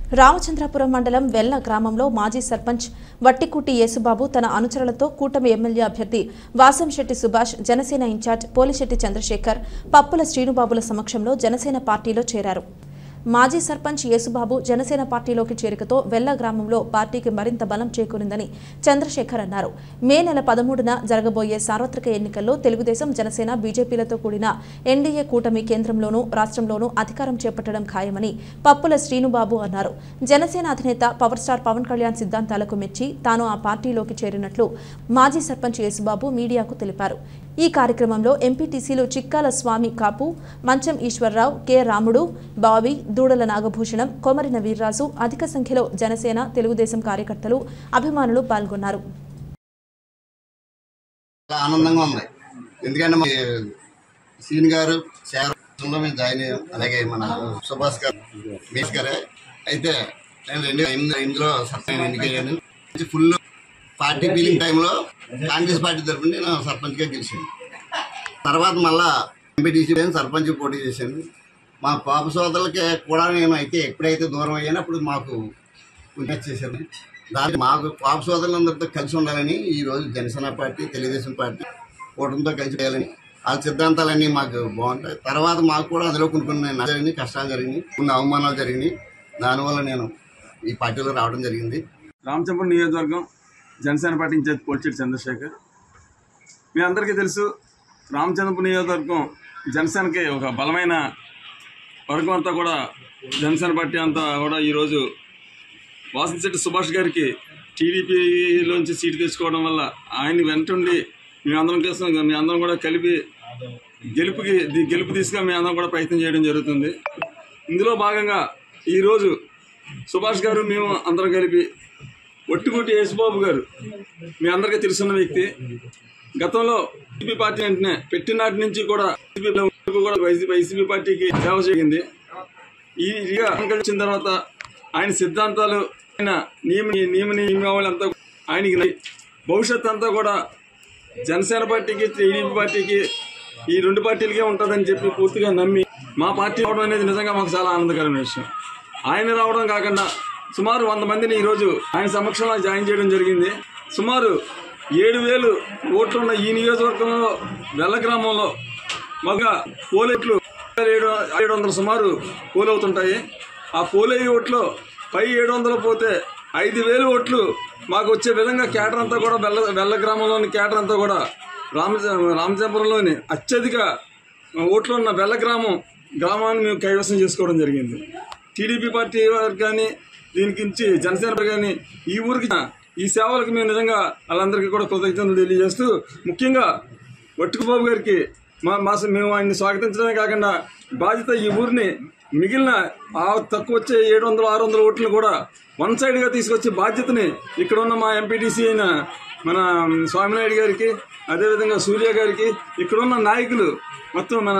రామచంద్రపురం మండలం వెల్ల గ్రామంలో మాజీ సర్పంచ్ వట్టికుటి యేసుబాబు తన అనుచరులతో కూటమి ఎమ్మెల్యే అభ్యర్థి వాసంశెట్టి సుభాష్ జనసేన ఇన్ఛార్జ్ పోలిశెట్టి చంద్రశేఖర్ పప్పుల శ్రీనుబాబుల సమక్షంలో జనసేన పార్టీలో చేరారు మాజీ సర్పంచ్ యేసుబాబు జనసేన పార్టీలోకి చేరికతో వెల్ల గ్రామంలో పార్టీకి మరింత బలం చేకూరిందని చంద్రశేఖర్ అన్నారు మే నెల పదమూడున జరగబోయే సార్వత్రిక ఎన్నికల్లో తెలుగుదేశం జనసేన బీజేపీలతో కూడిన ఎన్డీఏ కూటమి కేంద్రంలోనూ రాష్ట్రంలోనూ అధికారం చేపట్టడం ఖాయమని పప్పుల శ్రీనుబాబు అన్నారు జనసేన అధినేత పవర్ స్టార్ పవన్ కళ్యాణ్ సిద్ధాంతాలకు మెచ్చి తాను ఆ పార్టీలోకి చేరినట్లు మాజీ సర్పంచ్ యేసుబాబు మీడియాకు తెలిపారు ఈ కార్యక్రమంలో ఎంపీటీసీలు చిక్కాల స్వామి కాపు మంచం ఈశ్వరరావు కె రాముడు బావి దూడల నాగభూషణం కొమరిన వీర్రాజు అధిక సంఖ్యలో జనసేన తెలుగుదేశం కార్యకర్తలు అభిమానులు పాల్గొన్నారు చాలా ఆనందంగా ఉంది ఎందుకంటే మన సీన్ గారు శారలో మేము జాయిన్ అయ్యాం అలాగే మన సుభాష్ గారు మేష్ గారే అయితే నేను రెండు ఎనిమిది ఇందులో సర్పంచ్ ఎన్నికయ్యాను ఫుల్ పార్టీ ఫీలింగ్ టైంలో కాంగ్రెస్ పార్టీ తరఫున నేను సర్పంచ్గా గెలిచాను తర్వాత మళ్ళా ఎంపీటీసీ సర్పంచ్ పోటీ చేశాను మా పాప సోదరులకి కూడా నేను అయితే ఎప్పుడైతే దూరం అయ్యానో అప్పుడు మాకు పుణ్యం చేశాను దానికి మాకు పాప సోదరులందరితో కలిసి ఉండాలని ఈ రోజు జనసేన పార్టీ తెలుగుదేశం పార్టీ కూటమితో కలిసి చేయాలని వాళ్ళ సిద్ధాంతాలన్నీ మాకు బాగుంటాయి తర్వాత మాకు కూడా అందులో కొన్ని కొన్ని నష్టాలు జరిగినాయి కష్టాలు జరిగినాయి కొన్ని అవమానాలు జరిగినాయి దానివల్ల నేను ఈ పార్టీలో రావడం జరిగింది రామచంద్రపురం నియోజకవర్గం జనసేన పార్టీ ఇన్ఛార్జ్ పోల్చెట్టి చంద్రశేఖర్ మీ అందరికీ తెలుసు రామచంద్రపురం నియోజకవర్గం జనసేనకి ఒక బలమైన వర్గం అంతా కూడా జనసేన పార్టీ అంతా కూడా ఈరోజు వాసంశెట్టి సుభాష్ గారికి టీడీపీలోంచి సీటు తెచ్చుకోవడం వల్ల ఆయన్ని వెంటుండి మేమందరం కోసం మేమందరం కూడా కలిపి గెలుపుకి ది- గెలుపు తీసుగా మేమందరం కూడా ప్రయత్నం చేయడం జరుగుతుంది ఇందులో భాగంగా ఈరోజు సుభాష్ గారు మేము అందరం కలిపి ఒట్టుకొట్టి యేసుబాబు గారు మీ అందరికీ తెలుసున్న వ్యక్తి గతంలో వైసీపీ పార్టీ వెంటనే పెట్టినాటి నుంచి కూడా వైసీపీ లో కూడా వైసీపీ వైసీపీ పార్టీకి సేవ చేయింది ఈ ఇదిగా వచ్చిన తర్వాత ఆయన సిద్ధాంతాలు ఆయన నియమ నియమ నియమావళి అంతా ఆయనకి నచ్చి భవిష్యత్ అంతా కూడా జనసేన పార్టీకి టీడీపీ పార్టీకి ఈ రెండు పార్టీలకే ఉంటుందని చెప్పి పూర్తిగా నమ్మి మా పార్టీ రావడం అనేది నిజంగా మాకు చాలా ఆనందకరమైన విషయం ఆయన రావడం కాకుండా సుమారు వంద మందిని ఈరోజు ఆయన సమక్షంలో జాయిన్ చేయడం జరిగింది సుమారు ఏడు వేలు ఓట్లు ఉన్న ఈ నియోజకవర్గంలో వెల్ల గ్రామంలో మగ పోలేట్లు ఏడు ఏడు వందల సుమారు పోలవుతుంటాయి ఆ పోలయ్యే ఓట్లు పై ఏడు వందలు పోతే ఐదు వేలు ఓట్లు మాకు వచ్చే విధంగా కేటర్ అంతా కూడా వెల్ల వెల్ల గ్రామంలోని కేటర్ అంతా కూడా రామ రామచంద్రంలోని అత్యధిక ఓట్లు ఉన్న వెల్ల గ్రామం గ్రామాన్ని మేము కైవసం చేసుకోవడం జరిగింది టీడీపీ పార్టీ వారు కానీ దీనికి ఇచ్చి జనసేన వారు కానీ ఈ ఊరికి ఈ సేవలకు మేము నిజంగా వాళ్ళందరికీ కూడా కృతజ్ఞతలు తెలియజేస్తూ ముఖ్యంగా వట్టుకుబాబు గారికి మా మా మేము ఆయన్ని స్వాగతించడమే కాకుండా బాధ్యత ఈ ఊరిని మిగిలిన ఆ తక్కువ వచ్చే ఏడు వందల ఆరు వందల ఓట్లను కూడా వన్ సైడ్గా తీసుకొచ్చే బాధ్యతని ఇక్కడ ఉన్న మా ఎంపీటీసీ అయిన మన స్వామినాయుడు గారికి అదేవిధంగా సూర్య గారికి ఇక్కడ ఉన్న నాయకులు మొత్తం మన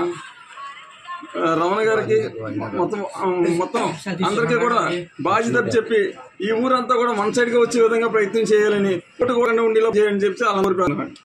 ఆ, రమణ గారికి మొత్తం ఆ, మొత్తం అందరికీ కూడా బాధ్యత చెప్పి ఈ ఊరంతా కూడా వన్ సైడ్ గా వచ్చే విధంగా ప్రయత్నం చేయాలని ఒకటి కూడా ఉండేలా చేయాలని చెప్పి అలా కోరుకున్నాను